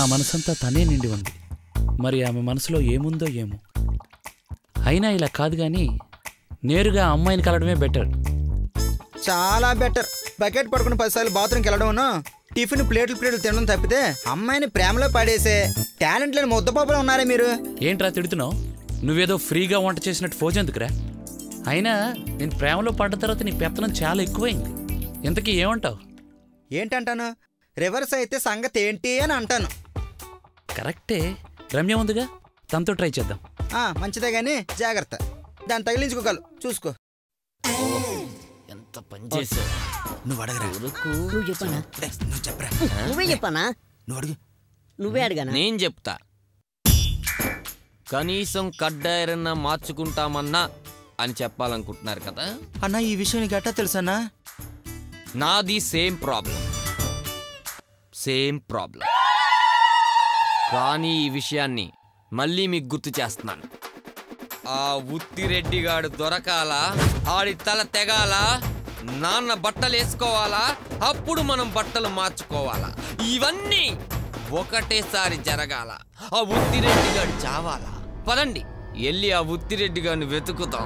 మనసంతా తనే నిండి ఉంది మరి ఆమె మనసులో ఏముందో ఏమో అయినా ఇలా కాదు కానీ నేరుగా ఆ అమ్మాయిని కలవడమే బెటర్ చాలా బెటర్ బకెట్ పడుకుని పదిసార్లు బాత్రూమ్కి వెళ్ళడం టిఫిన్ ప్లేట్లు ప్లేట్లు తినడం తప్పితే అమ్మాయిని ప్రేమలో పడేసే టాలెంట్ లేని ముద్దపాపలు ఉన్నారే మీరు ఏంట్రా తిడుతున్నావు నువ్వేదో ఫ్రీగా వంట చేసినట్టు ఫోజ్ ఎందుకురా అయినా నేను ప్రేమలో పడ్డ తర్వాత నీ పెత్తనం చాలా ఎక్కువైంది ఇంతకీ ఏమంటావు ఏంటంటాను రివర్స్ అయితే సంగతి ఏంటి అని అంటాను కరెక్టే రమ్య ఉందిగా తనతో ట్రై చేద్దాం ఆ, మంచిదే గాని జాగ్రత్త దాన్ని తగిలించుకోగలవు చూసుకో ఎంత పని చేసావు నువ్వు అడగరా నువ్వు చెప్పనా ఏయ్, నువ్వు చెప్పరా నువ్వే చెప్పనా నువ్వు అడుగు నువ్వే అడిగానా నేను చెప్తా కనీసం కడ్డాయరన్నా మార్చుకుంటామన్నా అని చెప్పాలనుకుంటున్నారు కదా అన్న ఈ విషయం నీకు ఎట్టా తెలుసన్నా నాది సేమ్ ప్రాబ్లం సేమ్ ప్రాబ్లం కానీ ఈ విషయాన్ని మళ్ళీ మీకు గుర్తు చేస్తున్నాను ఆ ఉత్తిరెడ్డిగాడు దొరకాల ఆడి తల తెగాల నాన్న బట్టలు వేసుకోవాలా అప్పుడు మనం బట్టలు మార్చుకోవాలా ఇవన్నీ ఒకటేసారి జరగాల ఆ ఉత్తిరెడ్డిగాడు చావాలా పదండి వెళ్ళి ఆ ఉత్తిరెడ్డి గారిని వెతుకుతాం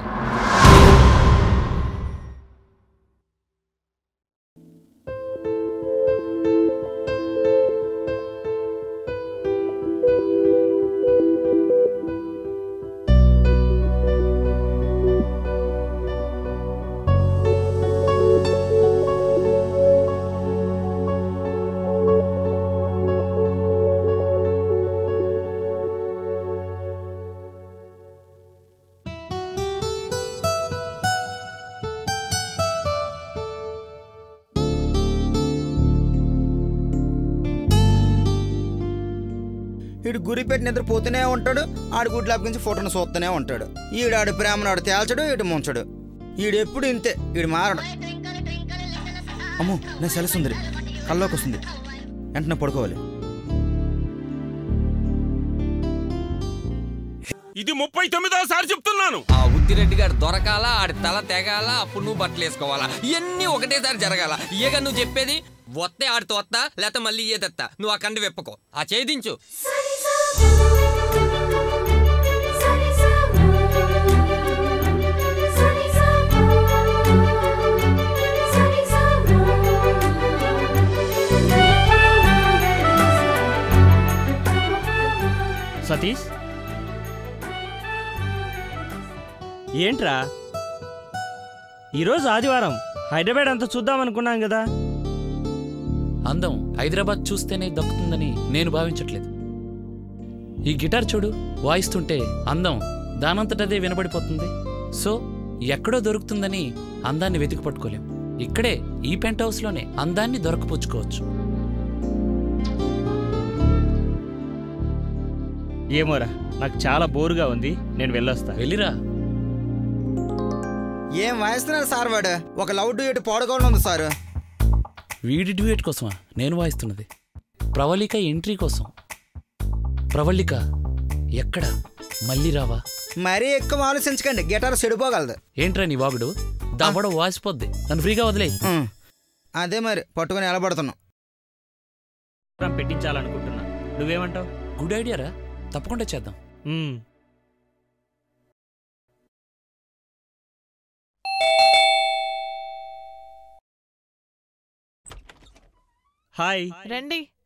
ఈడు గురి పెట్టి నిద్రపోతూనే ఉంటాడు ఆడు గుడ్లాప్ నుంచి ఫోటోను చూస్తూనే ఉంటాడు ఈడు ఆడు ప్రేమను ఆడు తేల్చడు ఇటు ముంచడు ఈడెప్పుడు ఇంతే ఈడు మారడు అమ్మో నా సెలసుందరి కల్లోకి వస్తుంది వెంటనే పడుకోవాలి ఇది ముప్పై తొమ్మిదోసారి చెప్తున్నాను ఆ ఉత్తిరెడ్డి గారు దొరకాలా ఆడి తల తెగాల అప్పుడు నువ్వు బట్టలు వేసుకోవాలా ఇవన్నీ ఒకటేసారి జరగాల ఏగా నువ్వు చెప్పేది వస్తే ఆడితో వస్తా లేకపోతే మళ్ళీ ఏదెత్తా నువ్వు ఆ కండి వెప్పుకో ఆ చేయించు సతీష్ ఏంట్రా ఈరోజు ఆదివారం హైదరాబాద్ అంతా చూద్దాం అనుకున్నాం కదా అందం హైదరాబాద్ చూస్తేనే దక్కుతుందని నేను భావించట్లేదు ఈ గిటార్ చూడు వాయిస్తుంటే అందం దానంతటదే వినబడిపోతుంది సో ఎక్కడో దొరుకుతుందని అందాన్ని వెతికి పట్టుకోలేం ఇక్కడే ఈ పెంట్ హౌస్లోనే అందాన్ని దొరకపుచ్చుకోవచ్చు ఏమోరా నాకు చాలా బోరుగా ఉంది నేను వెళ్ళొస్తా వెళ్ళిరా ఏం వాయిస్తున్నారు సార్ వాడు ఒక లవ్ డ్యూట్ పాడుకోవడం ఉంది సార్ వీడి డ్యూయట్ కోసమా నేను వాయిస్తున్నది ప్రవళిక ఎంట్రీ కోసం ప్రవళిక ఎక్కడ మళ్ళీ రావా మరీ ఎక్కువ ఆలోచించకండి గిటార్ చెడిపోగలదు ఏంట్రా నీ వాగుడు దవ్వడం వాసిపోద్ది నన్ను ఫ్రీగా వదిలే ఉం. అదే మరి పట్టుకొని నిలబడుతున్నాం ప్రోగ్రాం పెట్టించాలనుకుంటున్నా నువ్వేమంటావు గుడ్ ఐడియా రా తప్పకుండా చేద్దాం మ్మ్. హాయ్ రండి